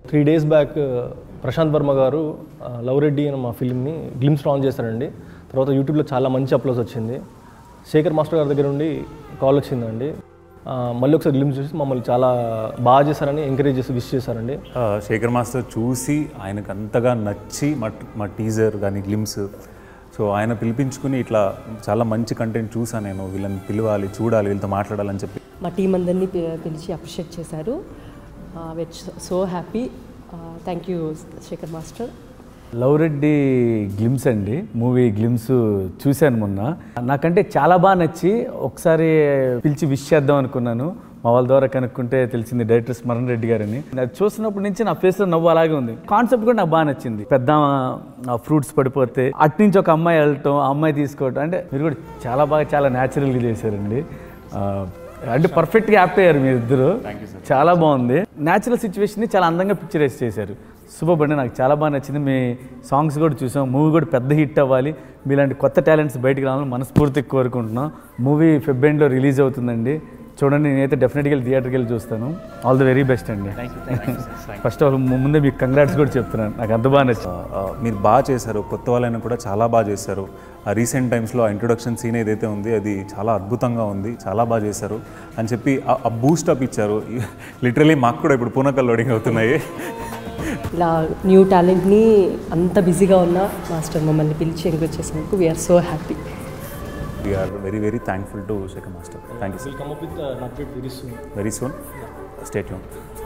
three days back Prashanth Varma గారు ఆ, love Reddy అనే మా ఫిల్మ్ని గ్లిమ్స్ లాంచ్ చేశారండి తర్వాత యూట్యూబ్లో చాలా మంచి అప్లోడ్స్ వచ్చింది శేఖర్ మాస్టర్ గారి దగ్గర నుండి కాల్ వచ్చిందండి ఆ, మళ్ళీ ఒకసారి గ్లిమ్స్ చూసి మమ్మల్ని చాలా బాగా చేశారని ఎంకరేజ్ చేసి విష్ చేశారండి ఆ, శేఖర్ మాస్టర్ చూసి ఆయనకు అంతగా నచ్చి మా మా టీజర్ కానీ గ్లిమ్స్ సో ఆయన పిలిపించుకుని ఇట్లా చాలా మంచి కంటెంట్ చూసాను నేను వీళ్ళని పిలవాలి చూడాలి వీళ్ళతో మాట్లాడాలని చెప్పి మా టీం అందరినీ పి- పిలిచి అప్రిషియేట్ చేశారు which so happy thank you Sekhar master love Reddy glimpse అండి మూవీ గ్లిమ్స్ చూశాను మొన్న నాకంటే చాలా బాగా నచ్చి ఒకసారి పిలిచి విష్ చేద్దాం అనుకున్నాను మా వాళ్ళ ద్వారా కనుక్కుంటే తెలిసింది డైరెక్టర్ స్మరణ్ రెడ్డి గారని అది చూసినప్పటి నుంచి నా ఫేస్లో నవ్వు అలాగే ఉంది కాన్సెప్ట్ కూడా నాకు బాగా నచ్చింది పెద్ద ఫ్రూట్స్ పడిపోతే అటు నుంచి ఒక అమ్మాయి వెళ్ళటం ఆ అమ్మాయి తీసుకోవటం అంటే మీరు కూడా చాలా బాగా చాలా న్యాచురల్గా చేశారండి ఆ, అంటే పర్ఫెక్ట్గా యాప్ట్ అయ్యారు మీరు ఇద్దరు చాలా బాగుంది న్యాచురల్ సిచ్యువేషన్ని చాలా అందంగా పిక్చరైజ్ చేశారు సూపర్ అండి నాకు చాలా బాగా నచ్చింది మీ సాంగ్స్ కూడా చూసాం మూవీ కూడా పెద్ద హిట్ అవ్వాలి మీలాంటి కొత్త టాలెంట్స్ బయటికి రావాలని మనస్ఫూర్తిగా కోరుకుంటున్నాం మూవీ ఫిబ్రవరిలో రిలీజ్ అవుతుందండి చూడండి నేనైతే డెఫినెట్గా వెళ్ళి థియేటర్కి వెళ్ళి చూస్తాను ఆల్ ది వెరీ బెస్ట్ అండి ఫస్ట్ ఆఫ్ ఆల్ ముందే మీకు కంగ్రాట్స్ కూడా చెప్తున్నాను నాకు అంత బాగా నచ్చింది ఆ, మీరు బాగా చేశారు కొత్త వాళ్ళైనా కూడా చాలా బాగా చేశారు ఆ రీసెంట్ టైమ్స్లో ఆ ఇంట్రొడక్షన్ సీన్ ఏదైతే ఉంది అది చాలా అద్భుతంగా ఉంది చాలా బాగా చేశారు అని చెప్పి ఆ- ఆ బూస్ట్ అప్ ఇచ్చారు లిటరలీ మాకు కూడా ఇప్పుడు పూనకల్ లోడింగ్ అవుతున్నాయి ఇలా న్యూ టాలెంట్ని అంత బిజీగా ఉన్న మాస్టర్ మమ్మల్ని పిలిచి ఎంకరేజ్ చేసినందుకు we are so happy we are very very thankful to Sekhar master thank you will come up with update very soon very soon stay యూన్